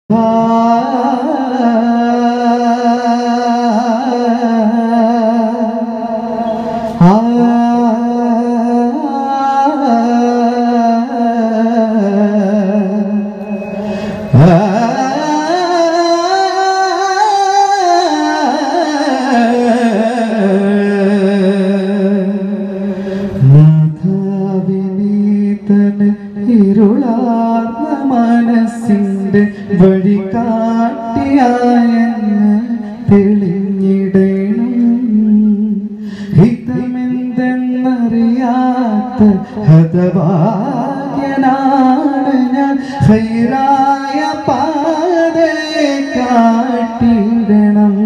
മാതാവിനീതന് ഇരുളാർന്ന മനസ്സിന്റെ വഴി കാട്ടിയായെന്ന് തെളിഞ്ഞിടണം ഹിതമെന്തെന്നറിയാത്ത ഹതഭാഗ്യനാണ് ഞാൻ ഹൈറായ പാതയെ കാട്ടിടണം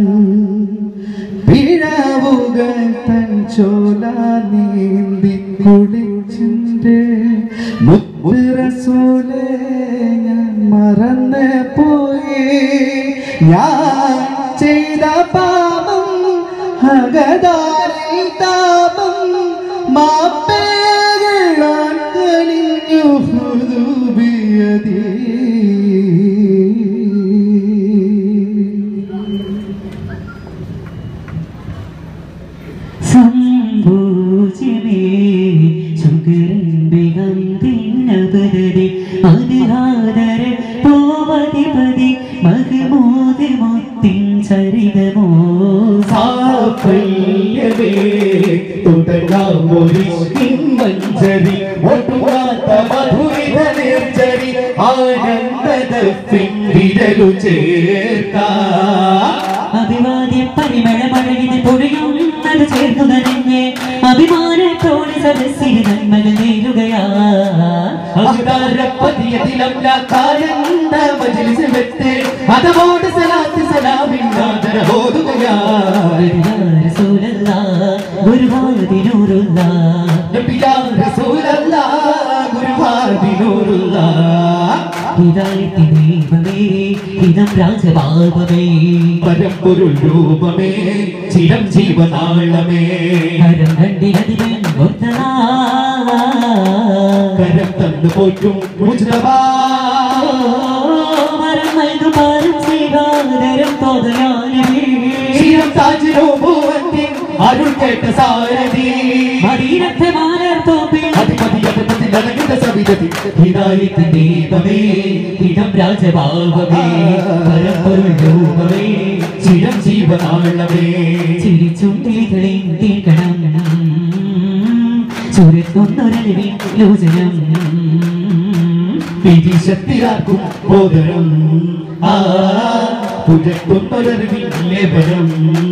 പിഴവുകൾ തൻ ചോല നീന്തി കുളിച്ചിൻ്റെ മുത്തുറസൂലെ ഞാൻ മറന്ന് പോയി ഞാൻ ചെയ്ത പാപം അകതാരിൽ താപം മാപ്പേകളാൻ കനിഞ്ഞു ഹുദൂബിയതീ സംഭൂജിമേ സുഗരംബികം തിന്നപരരെ അതിഹാദര പോവതിപതി മഹമൂതി മുത്തിൻ ചരിതമോ സാഫല്യമേ തുടങ്ങാമൊരു മഞ്ചരി ഒട്ടുമാത്ത മധുരിത നിർജരി ആനന്ദത പിന്തിരലു ചേർക്കാ അഭിവാദ്യ പരിമള മഴകിന് പൊഴിയുന്നത് ചേർന്നു നനഞ്ഞ് അഭിമാനത്തോടെ സദസ്സിന് നന്മകൾ നേരുകയാ അതോട് സലാത്ത് സലാമില്ലാതോതുകയായി റസൂലല്ലാ ഗുരുവായൂരിനൂറുള്ള ഹിദായത്തിൻ ദൈവമേ ഹിതം രാജഭാവമേ പരമ്പൊരുൾ രൂപമേ ചിരം ജീവനാളമേ ഹരം കണ്ടിലധികം ഒത്തനാ കരം തന്നു പോറ്റും മുജ്തബാ വരം നൽകു പാരം സ്വീകാരം തോതലാനമേ ക്ഷീരം താജിരോ ഭൂവത്തിൻ അരുൾ കേട്ട സാരഥി മദീനത്തെ മാലർ തോപ്പിൽ അധിപതി അധിപതി നനകിത സവിധതി ഹിദായത്തിൻ ദൈവമേ ഹിതം രാജഭാവമേ പരമ്പൊരുൾ രൂപമേ ചിരം ജീവനാളമേ ചിരിച്ചുണ്ടികളിൽ തീർക്കണം ചുരത്തൊന്നൊരലിവിൽ ലോചനം വിധിശക്തിയാർക്കും ബോധനം ആ പുരക്കൊന്നൊരറിവിൻ ലേപനം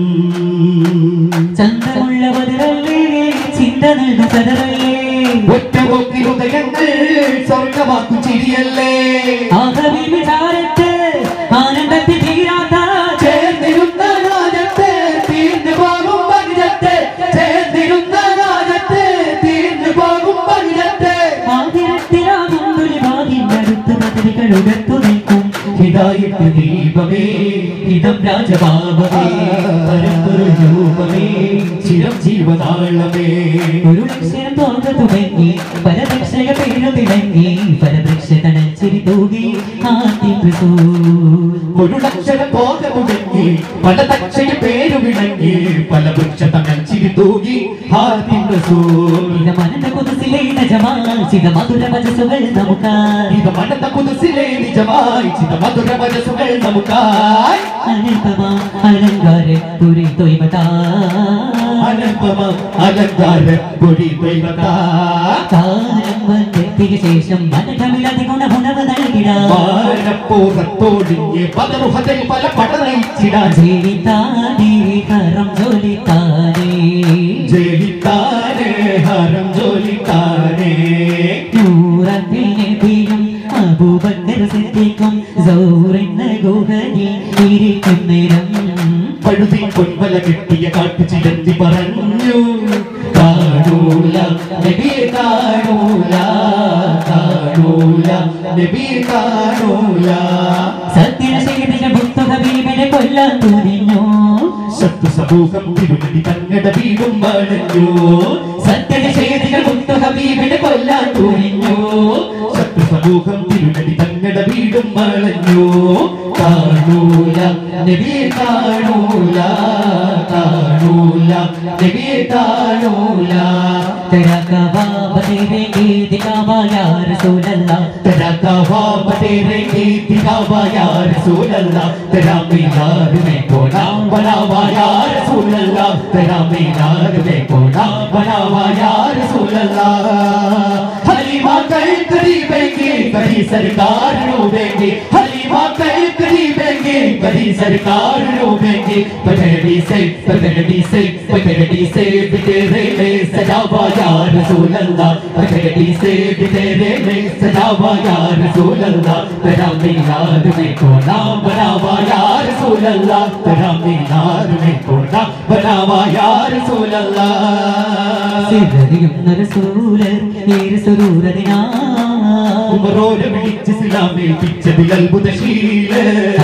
ചന്തമുള്ള വതിരല്ലേ ചിന്ത നൽകു കഥറല്ലേ ഒറ്റ പോക്കി ഹൃദയങ്ങൾ സ്വർഗമാക്കു ചിരിയല്ലേ ആകവി വിചാരത്ത് ആനന്ദത്തിൽ തീരാത്ത ചേർന്നിരുന്ന രാജത്തെ തീർന്നു പോകും പകിഴത്തെ ചേർന്നിരുന്ന രാജത്തെ തീർന്നു പോകും പകിഴത്തെ ആതിരത്തിലാകും ദുരിഭാഗിനടുത്ത് പദവികൾ ഉയർത്തു നിൽക്കും ഹിതായിട്ട് ദീപമേ ഇതം രാജഭാവമേ പരമ്പൊരു രൂപമേ ചിരം ജീവനാളമേ ഒരു ലക്ഷ്യം തോക തുടങ്ങി പരദക്ഷക പേരു തിളങ്ങി പരദക്ഷ തണച്ചിരി തൂകി ആദ്യം ഒരു ലക്ഷണം പോക മുടങ്ങി പല തക്ഷയ പേരു വിളങ്ങി പല വൃക്ഷ തകർച്ചിരി തൂകി ഹാദിം റസൂൽ മനന്റെ കുതിസിലെ നജമാ ചിത മധുര വചസുകൾ നമുക്കായി ഇത് മണത്ത കുതിസിലെ നിജമായി ചിത മധുര വചസുകൾ നമുക്കായി അനുപമ അലങ്കാര പുരി തൊയ്മതാ അനന്തമ അലങ്കാര പൊടി ദൈവതാ കാലം വന്നെത്തിയ ശേഷം മനകമില്ലാതെ ഗുണമുണവ് നൽകിടാ വാനപ്പൂറത്തോടിഞ്ഞ് പതറുഹതൽ പല പടനയിച്ചിടാൻ ജീവിതാനേ കരം ജോലിത്താനേ ജയിത്താനേ ഹരം ജോലിത്താനേ നൂറത്തിൽ നബിയും അബൂബക്കർ സിദ്ദീഖും സൗറെന്ന ഗുഹയിൽ ഇരിക്കും നേരം പഴുതി പൊൻവല കെട്ടിയ കാട്ടു ചിലന്തി പറഞ്ഞു കാണൂല നബിയെ കാണൂല കാണൂല നബിയെ കാണൂല സത്യശേഖരന്റെ മുത്തു ഹബീബിനെ കൊല്ലാൻ തുനിഞ്ഞു ശത്രു സമൂഹം തിരുനടി തങ്ങട വീടും വളഞ്ഞു സത്യശേഖരന്റെ മുത്തു ഹബീബിനെ കൊല്ലാൻ തുനിഞ്ഞു ശത്രു സമൂഹം തിരുനടി തങ്ങട വീടും വളഞ്ഞു കാണൂല നബിയെ കാണൂല കാണൂല നബിയെ കാണൂല तेरा कबाब देवेंगे दिखावा या रसूल अल्लाह तेरा कबाब तेरे दिखावा या रसूल अल्लाह तेरा मीनार में कोना बनावा या रसूल अल्लाह तेरा मीनार में कोना बनावा या रसूल अल्लाह हलीमा कल करीबेंगे कभी सरकार रोवेंगे हलीमा कल करीबेंगे कभी सरकार रोवेंगे पगड़ी से पगड़ी से पगड़ी से बितेरे में सजावा या रसूल अल्लाह पगड़ी से बितेरे में सजावा या रसूल अल्लाह तेरा मीनार में कोना बनावा या रसूल अल्लाह तेरा मीनार में कोना बनावा या रसूल अल्लाह സിദ്ധരിയുന്ന റസൂല് ഈ റസൂലതിനാ ഉമറോരെ വിളിച്ച് ഇസ്ലാമിൽ പിച്ചതിൽ അത്ഭുതശീല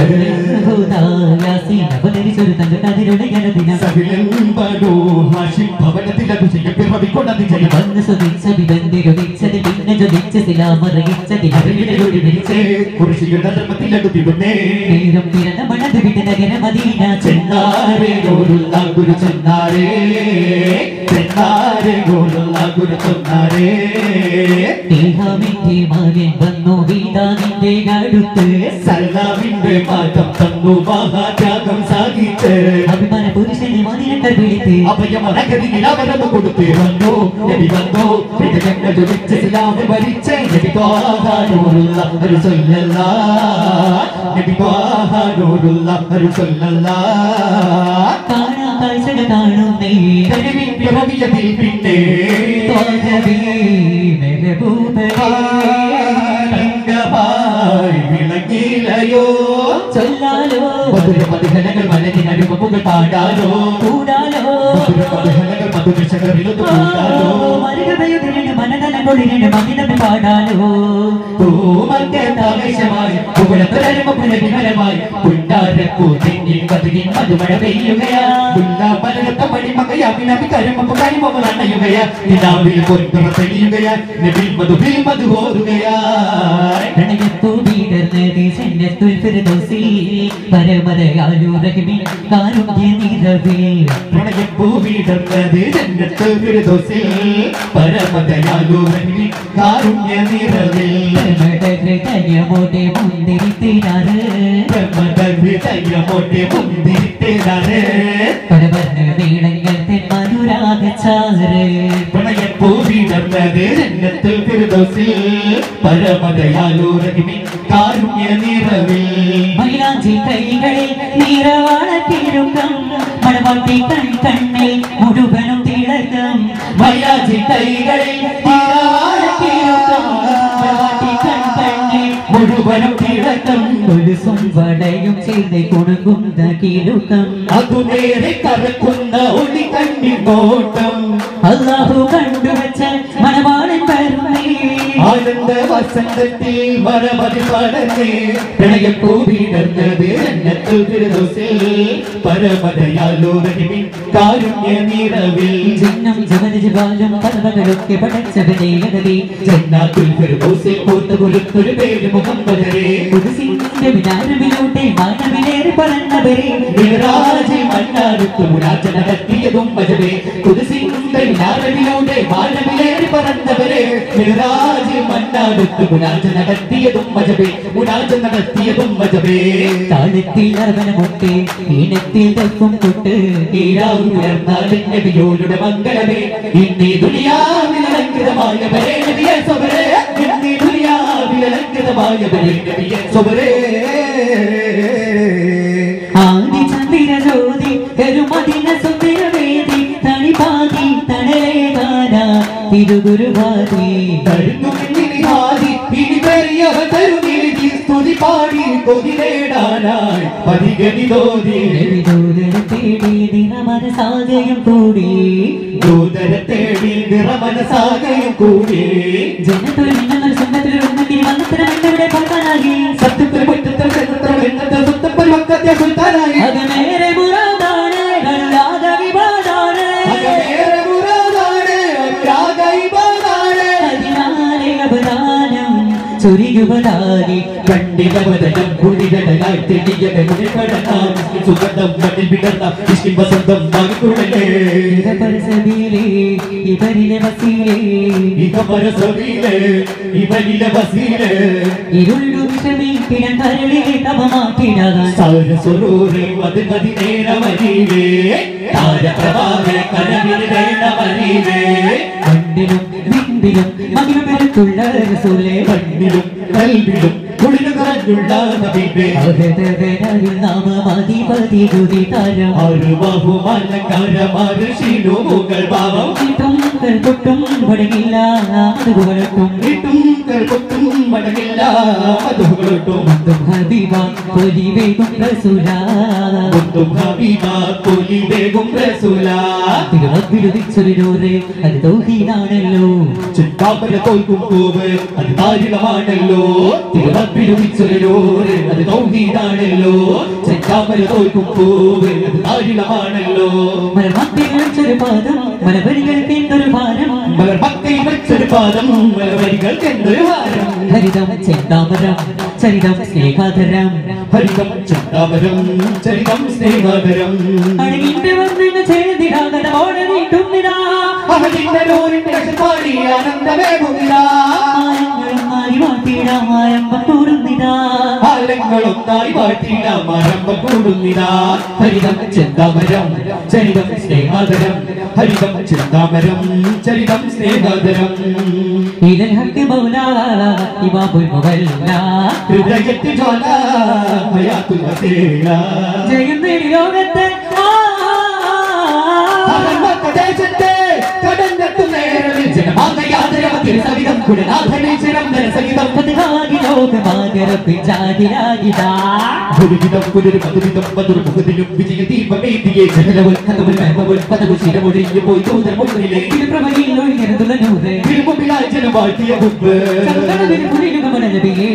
അവതരിച്ചൊരു തന്റെ കതിരുടെ ദിനം സകലമ്പടോ ഹാഷിം ഭവനത്തിൽ അഭിഷേകം പിറവിക്കൊണ്ടത് ജയം വന്ന് സുതിച്ചതി ബന്ധിരുതിച്ചതി പിന്നെ ജൊതിച്ച് ശിലാമറിയിച്ചതി അറിവിലൊരു വിളിച്ച് കുറിശിയുടെ ധർമ്മത്തിലടുത്തിടുന്നേ നേരം പിറന്ന മണത് വിട്ട് നഗര മദീന ചെന്നാരെ ഗോരുള്ള ഗുരു ചെന്നാരേ ചെന്നാരെ ഗോരുള്ള ഗുരു ചെന്നാരേ ദേഹാമിന്റെ മകൻ വന്നു വീതാ നിന്റെ അടുത്ത് സല്ലാവിന്റെ മാറ്റം തന്നു മഹാത്യാഗം സാധിച്ച് അഭിമാന പുരുഷനെ മതിരട്ടർ വിളിത്ത് അഭയമനഗതിയിൽ അവരത് കൊടുത്ത് വന്നു നബി വന്നു ഹൃദയങ്ങൾ ജ്വലിച്ച് ഇസ്ലാമ് ഭരിച്ച് നബി ത്വാഹാനൂറുള്ള ഒരു സൊല്ലല്ല നബി ത്വാഹാനൂറുള്ള ഒരു സൊല്ലല്ല കാണാ കാഴ്ചകൾ കാണുന്നേ കരുവിൻ പിറവിയതിൽ പിന്നെ തോന്നവേ മെഹബൂബേ തങ്കമായി വിളങ്ങിലയോ ചൊല്ലാലോ മധുര മധുഹനങ്ങൾ മനതിനരുമകൾ പാടാലോ കൂടാലോ മധുര മധുഹനങ്ങൾ മധുരശകരിലൊന്ന് കൂടാലോ മരുകതയുതിരണ്ട് മനതലം കൊള്ളിരണ്ട് മകിതം പാടാലോ ഭൂമധ്യത്താവേശമായി പുകഴത്തരരുമ പുനവിമരമായി പുണ്ടാരപ്പൂ തെങ്ങിൽ കതിരിൻ മധുമഴ പെയ്യുകയാ പുല്ലാമലരത്ത മണിമകയാ പിന്നവി കരുമപ്പ കരിമകൾ അണയുകയാ നിലാവിൽ പൊൻപിറ തെളിയുകയാ നബിൽ മധുവിൽ മധു ഓരുകയാ പ്രണയത്തു വീടർന്നത് ചെന്നത്തുൽ ഫിർദൗസി പരമരയാലു റഹിമിൻ കാരുണ്യ നിറവിൽ പ്രണയപ്പൂവിടർന്നത് ജന്നത്തുൽ ഫിർദൗസിൽ പരമദയാലു റഹീം കാരുണ്യ നിറവിൽ ഹൃദയമോടെ മുന്തിരിത്തിനാറ് ബ്രഹ്മദർഹൃദയമോടെ മുന്തിരിത്തേതാണ് പരവർണ്ണ നീളങ്ങൾ തെന്മനുരാഗച്ചാറ് പ്രണയപ്പൂവിടർന്നത് ജന്നത്തുൽ ഫിർദൗസിൽ പരമദയാലു റഹീം കാരുണ്യ നിറവിൽ മൈലാഞ്ചി കൈകളിൽ നീറവാളത്തിരുക്കം മണവാട്ടി കൺ കണ്ണിൽ മുഴുവനും തിളക്കം മയാജി കൈകളിൽ തീരാവാഴത്തിരുക്കം. മണവാട്ടി കൺകണ്ണിൽ മുഴുവനും തിളക്കം ഒരു സ്വടയും ചെയ്ത് കൊടുക്കുന്ന കിലുക്കം അതു നേരെ കറക്കുന്ന ഒളി കണ്ണിൻ നോട്ടം അള്ളാഹു കണ്ടുവച്ച മണവാളൻ വരുന്നേ ആനന്ദ വസന്തത്തിൽ മരമതി പടർന്നേ പ്രണയപ്പൂവിടർന്നത് ജന്നത്തുൽ ഫിർദൗസിൽ പരമദയാലു റഹീം കാരുണ്യ നിറവിൽ ജിന്നം ജവനജുബാലും പർവകളൊക്കെ പടച്ചവനെ അകതി ജന്നാത്തുൽ ഫിർദൗസിൽ പൂത്ത കുരുത്തൊരു പേര് മുഹമ്മദരേ കുതിസിന്റെ വിനാരമിലൂടെ മാനവിലേറി പറന്നവരെ മിഹ്റാജിൽ മണ്ണാടുത്തു മുനാജ നടത്തിയതും മജബേ കുതിസിന്റെ നാരവിലൂടെ മാനവിലേറി പറന്നവരെ മിഹ്റാജിൽ മണ്ണാടുത്തു മുനാജ നടത്തിയതും മജബേ മുനാജ നടത്തിയതും മജബേ താഴത്തിൽ അർവനമൊട്ട് ഈണത്തിൽ തപ്പും തൊട്ട് ഉയർന്നാലും നബിയോരുടെ മംഗളമേ ഇന്നീ ദുനിയാവിലലങ്കൃതമായവരെ നബിയെ സ്വബരേ ഇന്നീ ദുനിയാവിലലങ്കൃതമായവരെ നബിയെ സ്വബരേ ആദി ചന്ദ്ര ജ്യോതി കരുമതിന സുന്ദര വേദി തണിപാതി തണലേകാന തിരുഗുരുവാദി തരുന്നു പിന്നിനി ഹാദി, ഇനി പെരിയവ തരുന്നിരിതി സ്തുതി പാടി കൊതി നേടാനായി പതികനിതോതി രവിദൂതരെ തേടി ദിനമന സാഗയും കൂടി ദൂതര തേടി നിറമനസാകയും കൂടി ജനത്തൊരു മിന്നൽ സ്വന്തത്തിൽ ഉന്നതി വന്നത്തരം എവിടെ പക്കാനാകി സത്യത്തിൽ മുറ്റത്തിൽ ചരിത്രം എന്നത്തെ സുത്തപ്പൽ മക്കത്തെ സുൽത്താനായി അകമേറെ മുറാദാണ് അല്ലാത വിവാദാണ് അകമേറെ മുറാദാണ്, അത്യാഗ ഇബാദാണ്. അതിനാലെ അപദാനം ചൊരിയുവതാകെ കണ്ടിടവതനം കുളിരടലായി തെളിയട കുളിർക്കടലാം സുഗന്ധം മണ്ണിൽ വിടർന്ന ഇഷ്ടിൻ വസന്തം വാങ്ങിക്കൊള്ളലേ പരസവിയിലെ ഇവരിലെ വസീലേ ഇക പരസവിയിലെ ഇവനിലെ വസീലെ ഇരുളു വിഷമീട്ടിടം കരളെ തമമാക്കിടാൻ സാരസ്വരൂരെ അത് നദി നേരമരീവേ താരപ്രഭാവേ കനവിന് നേരമരീവേ കണ്ടിലും വിണ്ടിലും മകിമ പെരുത്തുള്ള റസൂലേ കണ്ണിലും കൽവിലും കുളിരു കറഞ്ഞുള്ള നബിവേ അഹദവനായി നാമമധിപതി ഗുരുതാരം ആറ് ബഹുമാനക്കാരമാര് ശീലുമുകൾ ഭാവം പൊട്ടും പൊട്ടും പടങ്ങില്ല അതുകൊണ്ടും ഇട്ടും കൽപ്പൊട്ടും മടങ്ങില്ല മധുകളൊട്ടും മുന്തും ഹബീബ പൊലിവേഗും റസൂല മുത്തും ഹബീബ പൊലി വേഗം റസൂല തിരുവപ്പിടുതിച്ചൊരു അത് തൗഹീദാണല്ലോ ചുറ്റാപ്പര തോൽക്കും പൂവ് അത് താരിളമാണല്ലോ തിരുവപ്പിടുവിച്ചൊരു അത് തൗഹീദാണല്ലോ ചുറ്റാപ്പര തോൽക്കും പൂവ് അത് താരിളമാണല്ലോ മലമത്തിൽ വെച്ചൊരു പാദം മലബലികൾ എന്തൊരു ഭാരം മലർ മക്കയിൽ വെച്ചൊരു പാദം മലവരികൾ എന്തൊരു വാരം ഹരിതം ചെന്താമരം ചരിതം സ്നേഹാധരം ഹരിതം ചിന്താപരം ചരിതം സ്നേഹാപരം അഴകിന്റെ വർണ്ണങ്ങൾ ചേർന്നിടാകതോടെ നീട്ടുന്നിടാ അഹദിന്റെ ലോറിന്റെ കഷ്ടപ്പാടി ആനന്ദമേകുന്നില്ല ആരങ്ങളും മാറി മാറ്റിയിടാമാരംഭം കൂടുന്നിടാ കാലങ്ങളൊന്നായി പാട്ടില്ല മരമ്പ കൂടുന്നിതാ ഹരിതം ചിന്താമരം ചരിതം സ്നേഹാദരം ഹരിതം ചിന്താമരം ചരിതം സ്നേഹാദരം ഇതൽ ഹക്ക് മൗലാ ഇമാമുൽ മുഗല്ലാ ഹൃദയത്തിൽ ജ്വാല ഹയാത്തുൽ വസീല ജയം നേടി ലോകത്തെ ആ ദേശത്തെ കടന്നെത്തും നേരത്തിൽ ജനമാകയാതരവത്തിൽ സവിധം കുടനാഥനെ ചിരന്തന സഹിതം പതുകാകി ലോകമാകരപ്പിൽ ജാതിരാകിതാ ഒരുവിധം പുനരു മധുവിധം മധുര മുഖത്തിലും വിജയ ദീപമേന്തിയെ ജനലവൽ കഥവൽ മേമവൽ പദവു ശിരമൊഴിഞ്ഞു പോയി തോന്നൽ മുന്നിലെ തിരുപ്രഭയിൽ ഒഴിഞ്ഞിരുന്നുള്ള നൂറ് തിരുമുമ്പിലായി ജനം വാഴ്ത്തിയ മുമ്പ് ചന്ദ്രനദിന് കുളിരുക മനനബിയേ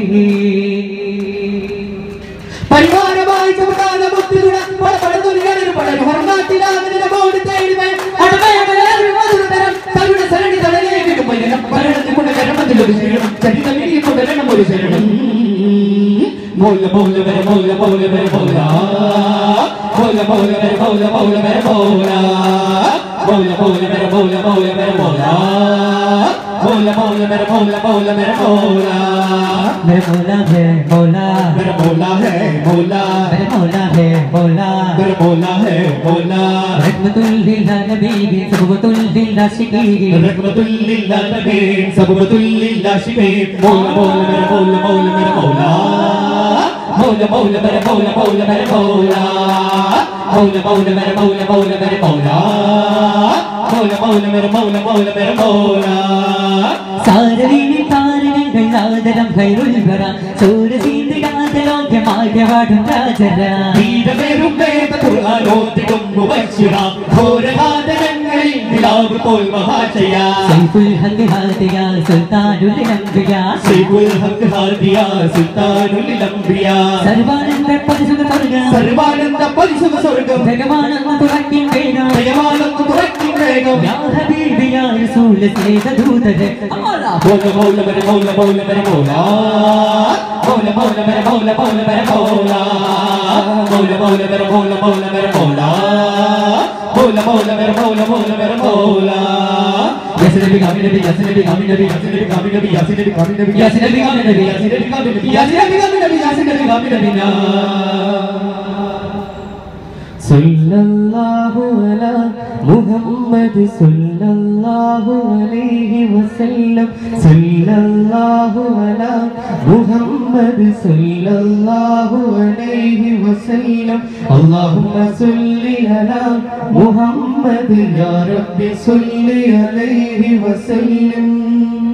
പരിവാരമായി ചമകാല മുത്തുകുട പടപടതുനികളൊരു പടരു ഹർമാറ്റിലാകുന്ന ബോർഡ് തേടുമേ അടമയമേറി മധുരതരം തരുടെ സരണി തടലേക്കും മരണം ഭരണത്തിൽ കൊണ്ട് കരമത്തിലൊരു ശരണം ചരിതമിനി തുടരണം ഒരു ശരണം മൗല മൗല വരെ മൗല മൗല വരെ മൗല മൗല മൗല വരെ മൗല മൗല വരെ മൗല മൗല മൗല വരെ മൗല മൗല വരെ മൗല മൗല മൗല വരെ മൗല മൗല വരെ മൗല मेरे मौला है मौला मेरा मौला है मौला मेरे मौला है मौला मेरा मौला है मौला रहमतुल लिल नबी सबतुल लिल आशिकी रहमतुल लिल आलमीन सबतुल लिल आशिकीन मौला मौला मेरा मौला मौला मेरा मौला मौला मौला मेरा मौला मौला मेरा मौला मौला मौला मेरा मौला मौला मेरा मौला मौला मौला मेरा मौला मौला मेरा मौला സാരവീണി താരകങ്ങൾ ആദരം ഭൈരുൽ വര സൂരസീന്ദികാതലോക്യമാറ്റവാടും രാജര വീരമേറും വേദ ഖുർആാനോദിടും മുബശ്ശിറ ഘോരഘാതകങ്ങളിൽ നിലാവ് പോൽ മഹാശയ സൈഫുൽ ഹഖ് ഹാദിയ സുൽത്താനുൽ അംബിയ സൈഫുൽ ഹഖ് ഹാദിയ സുൽത്താനുൽ അംബിയ സർവാനന്ദ പരിസുഖ സ്വർഗ സർവാനന്ദ പരിശുദ്ധ സ്വർഗം ഭഗവാനന്ദ തുറക്കിൻ വേഗം ദയവാനന്ദ തുറക്കി വേഗം യാ ഹബീബി യാ റസൂൽ സ്നേഹദൂതരെ അല്ലാ മൗല മൗല മര മൗല മൗല മര മൗല മൗല മൗല മര മൗല മൗല മര മൗല മൗല മൗല മര മൗല മൗല മര മൗല മൗല മൗല മര മൗല മൗല മര മൗല യസ്നബി കാമി നബി യസ്നബി കാമി നബി യസ്നബി കാമി നബി യസ്നബി കാമി നബി യസ്നബി കാമി നബി യസ്നബി കാമി നബി യസ്നബി കാമി നബി യസ്നബി കാമി നബി നാ സല്ലല്ലാഹു അലാ മുഹമ്മദ് സല്ലല്ലാഹു അലൈഹി വസല്ലം സല്ലല്ലാഹു അലാ മുഹമ്മദ് സല്ലല്ലാഹു അലൈഹി വസല്ലം അല്ലാഹുമ്മ സല്ലി അലാ മുഹമ്മദ് യാ റബ്ബി സല്ലി അലൈഹി വസല്ലം